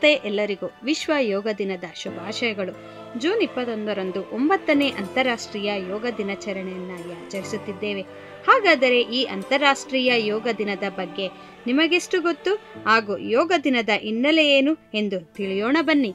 ನಮಸ್ತೆ ಎಲ್ಲರಿಗೂ ವಿಶ್ವ ಯೋಗ ದಿನದ ಶುಭಾಶಯಗಳು ಜೂನ್ ಇಪ್ಪತ್ತೊಂದರಂದು ಒಂಬತ್ತನೇ ಅಂತಾರಾಷ್ಟ್ರೀಯ ಯೋಗ ದಿನಾಚರಣೆಯನ್ನು ಆಚರಿಸುತ್ತಿದ್ದೇವೆ ಹಾಗಾದರೆ ಈ ಅಂತಾರಾಷ್ಟ್ರೀಯ ಯೋಗ ದಿನದ ಬಗ್ಗೆ ನಿಮಗೆಷ್ಟು ಗೊತ್ತು ಹಾಗೂ ಯೋಗ ದಿನದ ಹಿನ್ನೆಲೆ ಏನು ಎಂದು ತಿಳಿಯೋಣ ಬನ್ನಿ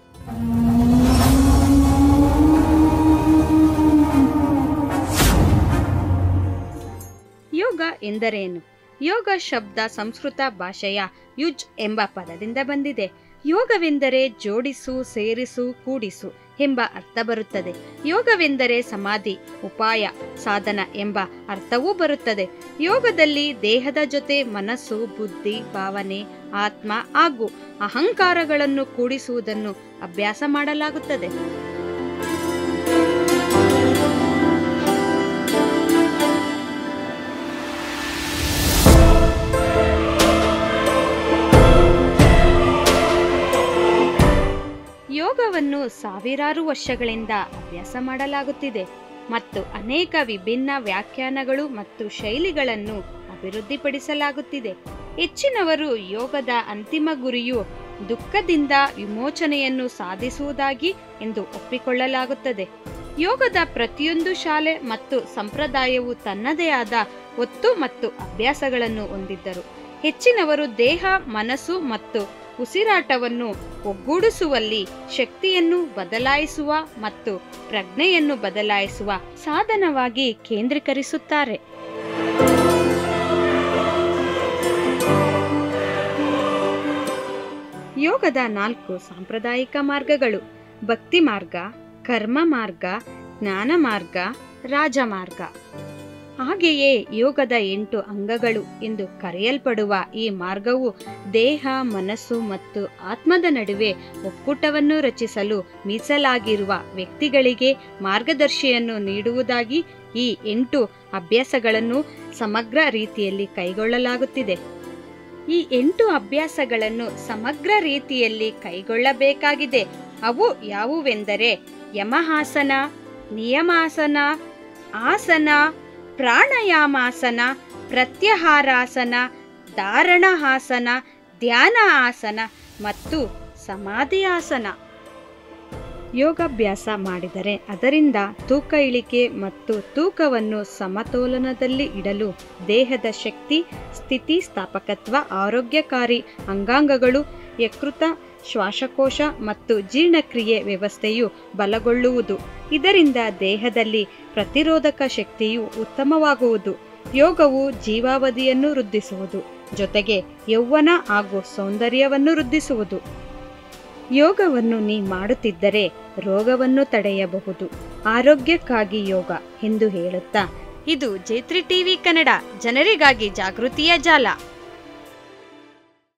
ಯೋಗ ಎಂದರೇನು ಯೋಗ ಶಬ್ದ ಸಂಸ್ಕೃತ ಭಾಷೆಯ ಯುಜ್ ಎಂಬ ಪದದಿಂದ ಬಂದಿದೆ ಯೋಗವೆಂದರೆ ಜೋಡಿಸು ಸೇರಿಸು ಕೂಡಿಸು ಎಂಬ ಅರ್ಥ ಬರುತ್ತದೆ ಯೋಗವೆಂದರೆ ಸಮಾಧಿ ಉಪಾಯ ಸಾಧನ ಎಂಬ ಅರ್ಥವೂ ಬರುತ್ತದೆ ಯೋಗದಲ್ಲಿ ದೇಹದ ಜೊತೆ ಮನಸ್ಸು ಬುದ್ಧಿ ಭಾವನೆ ಆತ್ಮ ಹಾಗೂ ಅಹಂಕಾರಗಳನ್ನು ಕೂಡಿಸುವುದನ್ನು ಅಭ್ಯಾಸ ಮಾಡಲಾಗುತ್ತದೆ ಯೋಗವನ್ನು ಸಾವಿರಾರು ವರ್ಷಗಳಿಂದ ಅಭ್ಯಾಸ ಮಾಡಲಾಗುತ್ತಿದೆ ಮತ್ತು ಅನೇಕ ವಿಭಿನ್ನ ವ್ಯಾಖ್ಯಾನಗಳು ಮತ್ತು ಶೈಲಿಗಳನ್ನು ಅಭಿವೃದ್ಧಿಪಡಿಸಲಾಗುತ್ತಿದೆ ಹೆಚ್ಚಿನವರು ಯೋಗದ ಅಂತಿಮ ಗುರಿಯು ದುಃಖದಿಂದ ವಿಮೋಚನೆಯನ್ನು ಸಾಧಿಸುವುದಾಗಿ ಎಂದು ಒಪ್ಪಿಕೊಳ್ಳಲಾಗುತ್ತದೆ ಯೋಗದ ಪ್ರತಿಯೊಂದು ಶಾಲೆ ಮತ್ತು ಸಂಪ್ರದಾಯವು ತನ್ನದೇ ಆದ ಒತ್ತು ಮತ್ತು ಅಭ್ಯಾಸಗಳನ್ನು ಹೊಂದಿದ್ದರು ಹೆಚ್ಚಿನವರು ದೇಹ ಮನಸ್ಸು ಮತ್ತು ಉಸಿರಾಟವನ್ನು ಒಗ್ಗೂಡಿಸುವಲ್ಲಿ ಶಕ್ತಿಯನ್ನು ಬದಲಾಯಿಸುವ ಮತ್ತು ಪ್ರಜ್ಞೆಯನ್ನು ಬದಲಾಯಿಸುವ ಸಾಧನವಾಗಿ ಕೇಂದ್ರೀಕರಿಸುತ್ತಾರೆ ಯೋಗದ ನಾಲ್ಕು ಸಾಂಪ್ರದಾಯಿಕ ಮಾರ್ಗಗಳು ಭಕ್ತಿ ಮಾರ್ಗ ಕರ್ಮ ಮಾರ್ಗ ಜ್ಞಾನ ಮಾರ್ಗ ರಾಜಮಾರ್ಗ ಹಾಗೆಯೇ ಯೋಗದ ಎಂಟು ಅಂಗಗಳು ಎಂದು ಕರೆಯಲ್ಪಡುವ ಈ ಮಾರ್ಗವು ದೇಹ ಮನಸ್ಸು ಮತ್ತು ಆತ್ಮದ ನಡುವೆ ಒಕ್ಕೂಟವನ್ನು ರಚಿಸಲು ಮೀಸಲಾಗಿರುವ ವ್ಯಕ್ತಿಗಳಿಗೆ ಮಾರ್ಗದರ್ಶಿಯನ್ನು ನೀಡುವುದಾಗಿ ಈ ಎಂಟು ಅಭ್ಯಾಸಗಳನ್ನು ಸಮಗ್ರ ರೀತಿಯಲ್ಲಿ ಕೈಗೊಳ್ಳಲಾಗುತ್ತಿದೆ ಈ ಎಂಟು ಅಭ್ಯಾಸಗಳನ್ನು ಸಮಗ್ರ ರೀತಿಯಲ್ಲಿ ಕೈಗೊಳ್ಳಬೇಕಾಗಿದೆ ಅವು ಯಾವುವೆಂದರೆ ಯಮಹಾಸನ ನಿಯಮಾಸನ ಆಸನ ಪ್ರಾಣಾಯಾಮಾಸನ ಪ್ರತ್ಯಾಹಾರಾಸನ ಧಾರಣಾಸನ ಧ್ಯಾನ ಆಸನ ಮತ್ತು ಸಮಾಧಿ ಆಸನ ಯೋಗಾಭ್ಯಾಸ ಮಾಡಿದರೆ ಅದರಿಂದ ತೂಕ ಇಳಿಕೆ ಮತ್ತು ತೂಕವನ್ನು ಸಮತೋಲನದಲ್ಲಿ ಇಡಲು ದೇಹದ ಶಕ್ತಿ ಸ್ಥಿತಿ ಸ್ಥಾಪಕತ್ವ ಆರೋಗ್ಯಕಾರಿ ಅಂಗಾಂಗಗಳು ಯಕೃತ ಶ್ವಾಸಕೋಶ ಮತ್ತು ಜೀರ್ಣಕ್ರಿಯೆ ವ್ಯವಸ್ಥೆಯು ಬಲಗೊಳ್ಳುವುದು ಇದರಿಂದ ದೇಹದಲ್ಲಿ ಪ್ರತಿರೋಧಕ ಶಕ್ತಿಯು ಉತ್ತಮವಾಗುವುದು ಯೋಗವು ಜೀವಾವಧಿಯನ್ನು ವೃದ್ಧಿಸುವುದು ಜೊತೆಗೆ ಯೌವನ ಹಾಗೂ ಸೌಂದರ್ಯವನ್ನು ವೃದ್ಧಿಸುವುದು ಯೋಗವನ್ನು ನೀ ಮಾಡುತ್ತಿದ್ದರೆ ರೋಗವನ್ನು ತಡೆಯಬಹುದು ಆರೋಗ್ಯಕ್ಕಾಗಿ ಯೋಗ ಎಂದು ಹೇಳುತ್ತಾ ಇದು ಜೈತ್ರಿ ಟಿವಿ ಕನ್ನಡ ಜನರಿಗಾಗಿ ಜಾಗೃತಿಯ ಜಾಲ